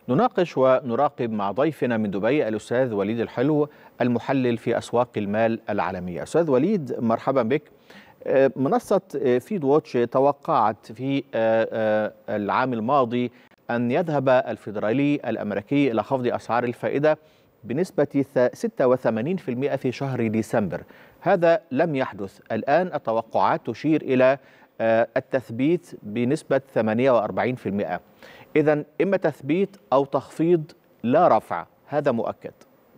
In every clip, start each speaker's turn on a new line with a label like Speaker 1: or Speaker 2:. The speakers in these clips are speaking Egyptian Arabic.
Speaker 1: نناقش ونراقب مع ضيفنا من دبي الأستاذ وليد الحلو المحلل في أسواق المال العالمية أستاذ وليد مرحبا بك منصة فيد ووتش توقعت في العام الماضي أن يذهب الفيدرالي الأمريكي إلى خفض أسعار الفائدة بنسبة 86% في شهر ديسمبر هذا لم يحدث الآن التوقعات تشير إلى التثبيت بنسبة 48% إذا إما تثبيت أو تخفيض لا رفع هذا مؤكد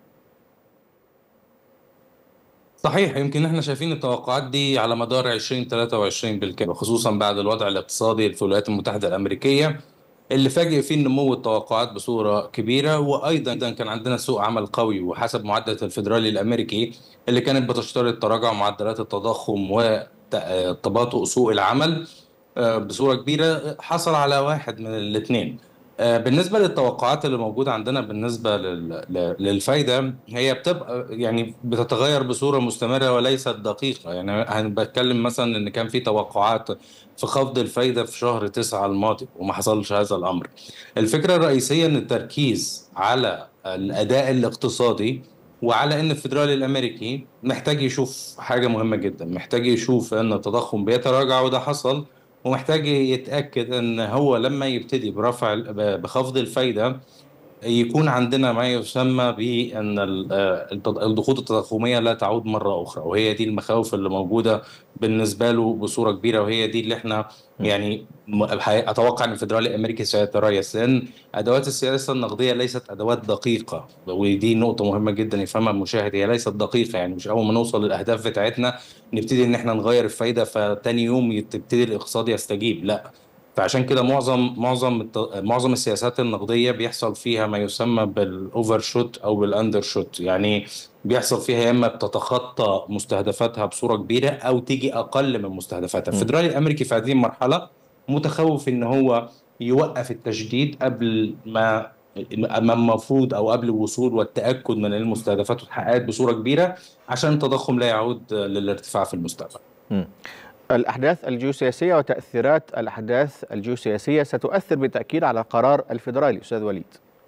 Speaker 2: صحيح يمكن احنا شايفين التوقعات دي على مدار 2023 بالكامل خصوصا بعد الوضع الاقتصادي في الولايات المتحدة الأمريكية اللي فاجئ فيه نمو التوقعات بصورة كبيرة وأيضا كان عندنا سوق عمل قوي وحسب معدل الفيدرالي الأمريكي اللي كانت بتشترط تراجع معدلات التضخم وتباطؤ سوق العمل بصورة كبيرة حصل على واحد من الاثنين بالنسبة للتوقعات اللي موجودة عندنا بالنسبة للفايدة هي بتبقى يعني بتتغير بصورة مستمرة وليست دقيقة يعني أنا بتكلم مثلا إن كان في توقعات في خفض الفايدة في شهر تسعة الماضي وما حصلش هذا الأمر الفكرة الرئيسية إن التركيز على الأداء الاقتصادي وعلى ان الفدرالي الامريكي محتاج يشوف حاجه مهمه جدا محتاج يشوف ان التضخم بيتراجع وده حصل ومحتاج يتاكد ان هو لما يبتدي برفع بخفض الفايده يكون عندنا ما يسمى بان الضغوط التضخميه لا تعود مره اخرى وهي دي المخاوف اللي موجوده بالنسبه له بصوره كبيره وهي دي اللي احنا يعني اتوقع ان الفدرالي الامريكي سيتريث لان ادوات السياسه النقديه ليست ادوات دقيقه ودي نقطه مهمه جدا يفهمها المشاهد هي ليست دقيقه يعني مش اول ما نوصل للاهداف بتاعتنا نبتدي ان احنا نغير الفايده فتاني يوم يبتدي الاقتصاد يستجيب لا فعشان كده معظم معظم معظم السياسات النقديه بيحصل فيها ما يسمى بالاوفر شوت او بالاندر شوت يعني بيحصل فيها يا اما بتتخطى مستهدفاتها بصوره كبيره او تيجي اقل من مستهدفاتها الفدرالي الامريكي في هذه المرحله متخوف ان هو يوقف التجديد قبل ما ما المفروض او قبل الوصول والتاكد من المستهدفات والتحقيقات بصوره كبيره عشان التضخم لا يعود للارتفاع في المستقبل.
Speaker 1: م. الأحداث الجيوسياسية وتأثيرات الأحداث الجيوسياسية ستؤثر بالتأكيد على قرار الفيدرالي أستاذ وليد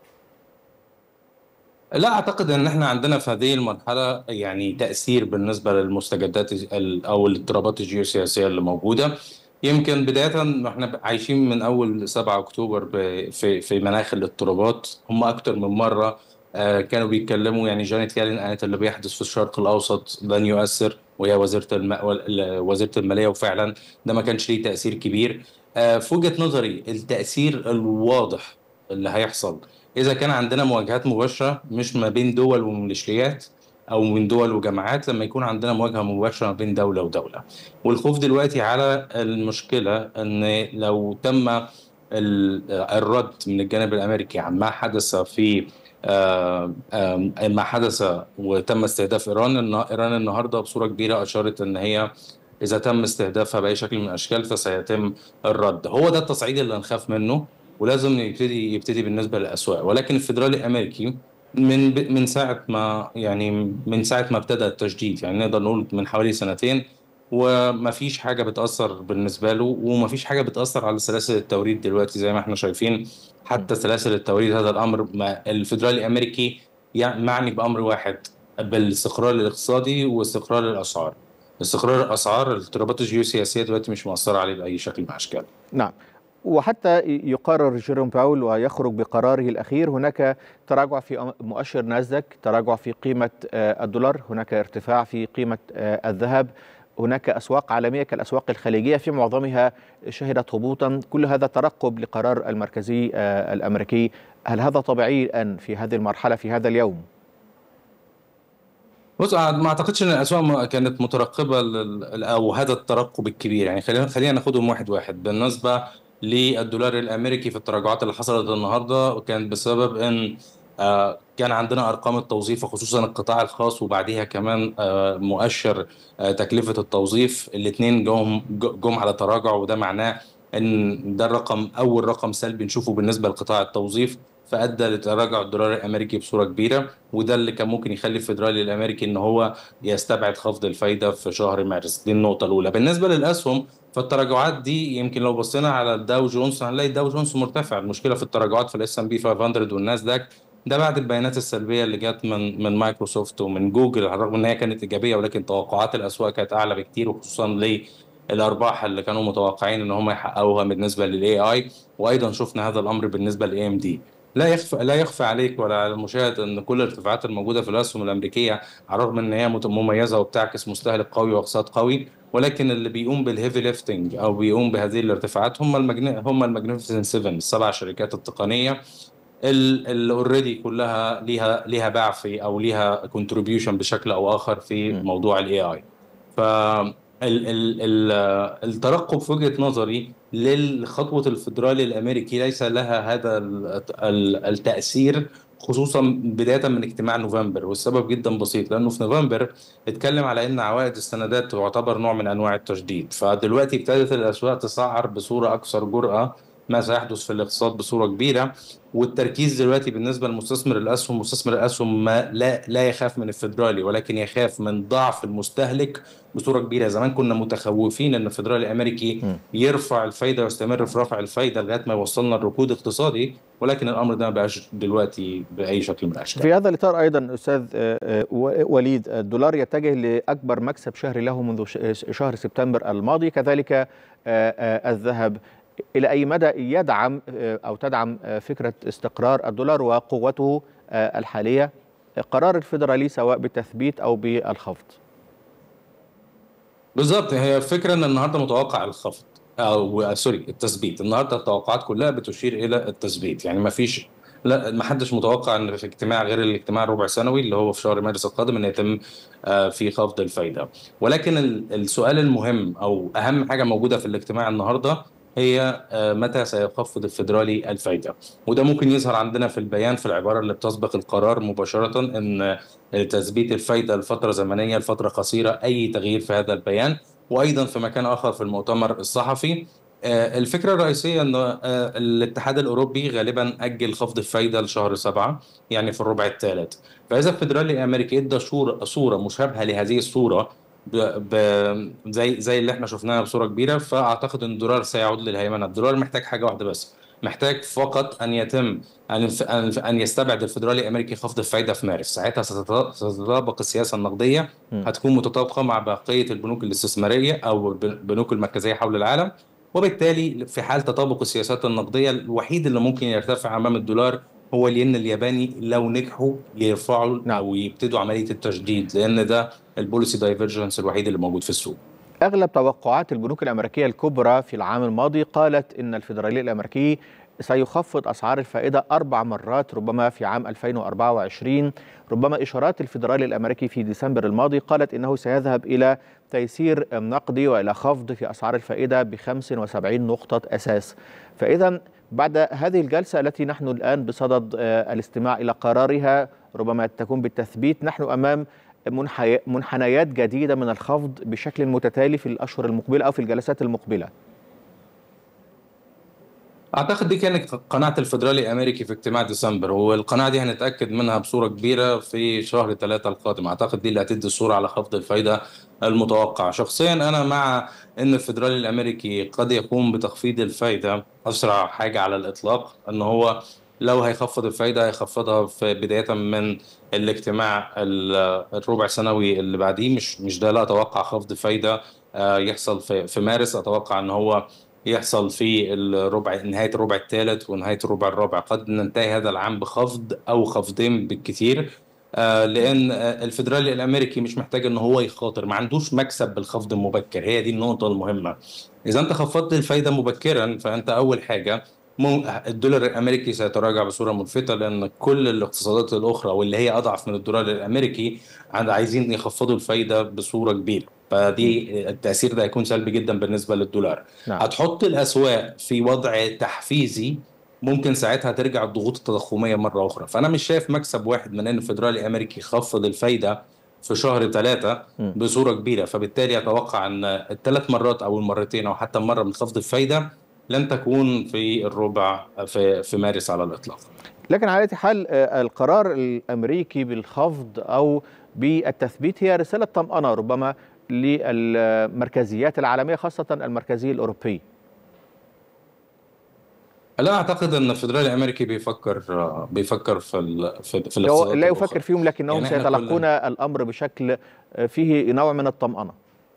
Speaker 2: لا أعتقد أن احنا عندنا في هذه المرحلة يعني تأثير بالنسبة للمستجدات أو الاضطرابات الجيوسياسية اللي موجودة يمكن بداية احنا عايشين من أول 7 أكتوبر في في مناخ الاضطرابات هم أكتر من مرة كانوا بيتكلموا يعني جانيت يالين قالت اللي بيحدث في الشرق الأوسط لن يؤثر وهي وزيره الم... وزيره الماليه وفعلا ده ما كانش ليه تاثير كبير في وجهه نظري التاثير الواضح اللي هيحصل اذا كان عندنا مواجهات مباشره مش ما بين دول وميليشيات او من دول وجماعات لما يكون عندنا مواجهه مباشره ما بين دوله ودوله والخوف دلوقتي على المشكله ان لو تم الرد من الجانب الامريكي عما حدث في آه آه ما حدث وتم استهداف ايران ان ايران النهارده بصوره كبيره اشارت ان هي اذا تم استهدافها باي شكل من الاشكال فسيتم الرد هو ده التصعيد اللي نخاف منه ولازم يبتدي يبتدي بالنسبه للاسواق ولكن الفدرالي الامريكي من من ساعه ما يعني من ساعه ما ابتدى التجديد يعني نقدر نقول من حوالي سنتين وما فيش حاجه بتاثر بالنسبه له وما فيش حاجه بتاثر على سلاسل التوريد دلوقتي زي ما احنا شايفين حتى سلاسل التوريد هذا الامر الفدرالي الامريكي يعني معني بامر واحد بالاستقرار الاقتصادي واستقرار الاسعار استقرار الاسعار الاضطرابات الجيوسياسيه دلوقتي مش مؤثره عليه باي شكل من الاشكال
Speaker 1: نعم وحتى يقرر جيروم باول ويخرج بقراره الاخير هناك تراجع في مؤشر ناسداك تراجع في قيمه الدولار هناك ارتفاع في قيمه الذهب هناك أسواق عالمية كالأسواق الخليجية في معظمها شهدت هبوطا كل هذا ترقب لقرار المركزي الأمريكي هل هذا طبيعي الآن في هذه المرحلة في هذا اليوم؟
Speaker 2: بص ما اعتقدش ان الاسواق كانت مترقبه او هذا الترقب الكبير يعني خلينا خلينا ناخدهم واحد واحد بالنسبه للدولار الامريكي في التراجعات اللي حصلت النهارده كانت بسبب ان كان عندنا ارقام التوظيف وخصوصا القطاع الخاص وبعديها كمان مؤشر تكلفه التوظيف الاثنين جم جم على تراجع وده معناه ان ده الرقم اول رقم سلبي نشوفه بالنسبه لقطاع التوظيف فادى لتراجع الدولار الامريكي بصوره كبيره وده اللي كان ممكن يخلي الفدرالي الامريكي ان هو يستبعد خفض الفايده في شهر مارس دي النقطه الاولى بالنسبه للاسهم فالتراجعات دي يمكن لو بصينا على الداو جونز هنلاقي الداو جونز مرتفع المشكله في التراجعات في الاس ام بي 500 والناسداك ده بعد البيانات السلبيه اللي جت من من مايكروسوفت ومن جوجل على الرغم ان هي كانت ايجابيه ولكن توقعات الاسواق كانت اعلى بكتير وخصوصا للارباح اللي كانوا متوقعين ان هم يحققوها بالنسبه للاي اي وايضا شفنا هذا الامر بالنسبه للاي ام دي لا يخفى لا يخفى عليك ولا على المشاهد ان كل الارتفاعات الموجوده في الاسهم الامريكيه على الرغم ان هي مميزه وبتعكس مستهلك قوي واقتصاد قوي ولكن اللي بيقوم بالهيفي ليفتنج او بيقوم بهذه الارتفاعات هم المجن... هم الماجنيفيسنت 7 السبع شركات التقنيه اللي اوريدي كلها ليها ليها باع في او ليها كونتريبيوشن بشكل او اخر في م. موضوع الاي اي ف ال ال ال الترقب في وجهه نظري للخطوه الفدرالي الامريكي ليس لها هذا التاثير خصوصا بدايه من اجتماع نوفمبر والسبب جدا بسيط لانه في نوفمبر اتكلم على ان عوائد السندات تعتبر نوع من انواع التشديد فدلوقتي ابتدت الاسواق تسعر بصوره اكثر جراه ما سيحدث في الاقتصاد بصوره كبيره والتركيز دلوقتي بالنسبه لمستثمر الاسهم مستثمر الاسهم ما لا لا يخاف من الفدرالي ولكن يخاف من ضعف المستهلك بصوره كبيره زمان كنا متخوفين ان الفدرالي الامريكي يرفع الفايده ويستمر في رفع الفايده لغايه ما يوصلنا لركود اقتصادي ولكن الامر ده ما بقاش دلوقتي باي شكل من الاشكال.
Speaker 1: في هذا الاطار ايضا استاذ وليد الدولار يتجه لاكبر مكسب شهري له منذ شهر سبتمبر الماضي كذلك الذهب الى اي مدى يدعم او تدعم فكره استقرار الدولار وقوته الحاليه قرار الفيدرالي سواء بالتثبيت او بالخفض
Speaker 2: بالظبط هي الفكره ان النهارده متوقع الخفض او سوري التثبيت النهارده التوقعات كلها بتشير الى التثبيت يعني ما فيش لا ما حدش متوقع ان في اجتماع غير الاجتماع الربع سنوي اللي هو في شهر مارس القادم ان يتم في خفض الفايده ولكن السؤال المهم او اهم حاجه موجوده في الاجتماع النهارده هي متى سيخفض الفيدرالي الفايده وده ممكن يظهر عندنا في البيان في العباره اللي بتسبق القرار مباشره ان تثبيت الفايده لفتره زمنيه لفتره قصيره اي تغيير في هذا البيان وايضا في مكان اخر في المؤتمر الصحفي الفكرة الرئيسية أن الاتحاد الأوروبي غالبا أجل خفض الفايدة لشهر سبعة يعني في الربع الثالث فإذا الفيدرالي الأمريكي إدى صورة مشابهة لهذه الصورة ب... ب... زي زي اللي احنا شفناها بصوره كبيره فاعتقد ان الدولار سيعود للهيمنه الدولار محتاج حاجه واحده بس محتاج فقط ان يتم ان ان يستبعد الفدرالي الامريكي خفض الفايده في مارس ساعتها ستتطابق السياسه النقديه هتكون متطابقه مع بقيه البنوك الاستثماريه او البنوك المركزيه حول العالم وبالتالي في حال تطابق السياسات النقديه الوحيد اللي ممكن يرتفع امام الدولار هو الين الياباني لو نجحوا يرفعوا نعم. او يبتدوا عمليه التشديد لان ده البوليسي دايفرجنس الوحيد اللي موجود في السوق.
Speaker 1: اغلب توقعات البنوك الامريكيه الكبرى في العام الماضي قالت ان الفيدرالي الامريكي سيخفض اسعار الفائده اربع مرات ربما في عام 2024 ربما اشارات الفيدرالي الامريكي في ديسمبر الماضي قالت انه سيذهب الى تيسير نقدي والى خفض في اسعار الفائده ب 75 نقطه اساس فاذا بعد هذه الجلسة التي نحن الآن بصدد الاستماع إلى قرارها ربما تكون بالتثبيت نحن أمام منحنيات جديدة من الخفض بشكل متتالي في الأشهر المقبلة أو في الجلسات المقبلة
Speaker 2: اعتقد دي كانت قناعه الفدرالي الامريكي في اجتماع ديسمبر والقناعه دي هنتاكد منها بصوره كبيره في شهر ثلاثة القادم اعتقد دي اللي هتدي الصوره على خفض الفايده المتوقع شخصيا انا مع ان الفدرالي الامريكي قد يقوم بتخفيض الفايده اسرع حاجه على الاطلاق ان هو لو هيخفض الفايده هيخفضها في بدايه من الاجتماع الربع سنوي اللي بعديه مش مش ده لا اتوقع خفض فايده يحصل في في مارس اتوقع ان هو يحصل في الربع نهايه الربع الثالث ونهايه الربع الرابع قد ننتهي هذا العام بخفض او خفضين بالكثير آه لان الفدرالي الامريكي مش محتاج ان هو يخاطر ما عندوش مكسب بالخفض المبكر هي دي النقطه المهمه اذا انت خفضت الفايده مبكرا فانت اول حاجه الدولار الامريكي سيتراجع بصوره ملفته لان كل الاقتصادات الاخرى واللي هي اضعف من الدولار الامريكي عايزين يخفضوا الفايده بصوره كبيره فدي التاثير ده هيكون سلبي جدا بالنسبه للدولار نعم. هتحط الاسواق في وضع تحفيزي ممكن ساعتها ترجع الضغوط التضخميه مره اخرى فانا مش شايف مكسب واحد من ان الفدرالي الامريكي يخفض الفايده في شهر ثلاثة بصورة كبيرة فبالتالي أتوقع أن الثلاث مرات أو المرتين أو حتى مرة من خفض الفايدة لن تكون في الربع في, في مارس على الإطلاق
Speaker 1: لكن على حال القرار الأمريكي بالخفض أو بالتثبيت هي رسالة طمأنة ربما للمركزيات العالميه خاصه المركزيه الاوروبيه
Speaker 2: لا اعتقد ان الفدرالي الامريكي بيفكر بيفكر في ال في, في
Speaker 1: هو
Speaker 2: الاقتصادات
Speaker 1: لا
Speaker 2: الأخرى.
Speaker 1: يفكر فيهم لكنهم
Speaker 2: يعني إحنا
Speaker 1: سيتلقون
Speaker 2: كلنا-
Speaker 1: الامر بشكل فيه نوع من الطمانه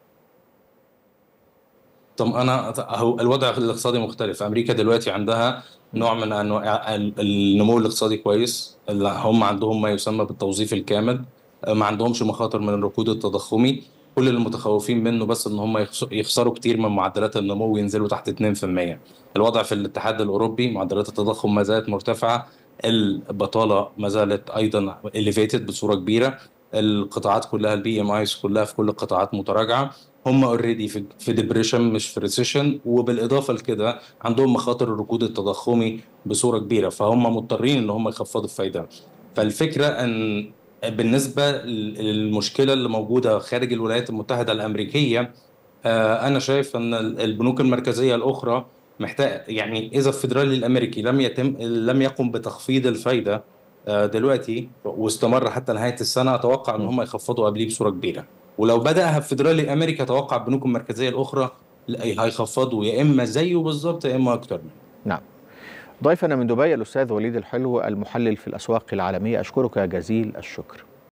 Speaker 2: طب انا هو الوضع الاقتصادي مختلف امريكا دلوقتي عندها نوع من انواع ال- النمو الاقتصادي كويس اللي هم عندهم ما يسمى بالتوظيف الكامل ما عندهمش مخاطر من الركود التضخمي كل المتخوفين منه بس ان هم يخس- يخسروا كتير من معدلات النمو وينزلوا تحت 2% الوضع في الاتحاد الاوروبي معدلات التضخم ما زالت مرتفعه البطاله ما زالت ايضا elevated بصوره كبيره القطاعات كلها البي ام ايز كلها في كل القطاعات متراجعه هم اوريدي في في ديبريشن مش في ريسيشن وبالاضافه لكده عندهم مخاطر الركود التضخمي بصوره كبيره فهم مضطرين ان هم يخفضوا الفايده فالفكره ان بالنسبه للمشكله اللي موجوده خارج الولايات المتحده الامريكيه آه، انا شايف ان البنوك المركزيه الاخرى محتاج يعني اذا الفدرالي الامريكي لم يتم لم يقم بتخفيض الفايده آه، دلوقتي واستمر حتى نهايه السنه اتوقع ان هم يخفضوا قبليه بصوره كبيره ولو بداها الفدرالي الامريكي اتوقع البنوك المركزيه الاخرى لا، هيخفضوا يا اما زيه بالظبط يا اما اكتر منه
Speaker 1: نعم ضيفنا من دبي الاستاذ وليد الحلو المحلل في الاسواق العالميه اشكرك جزيل الشكر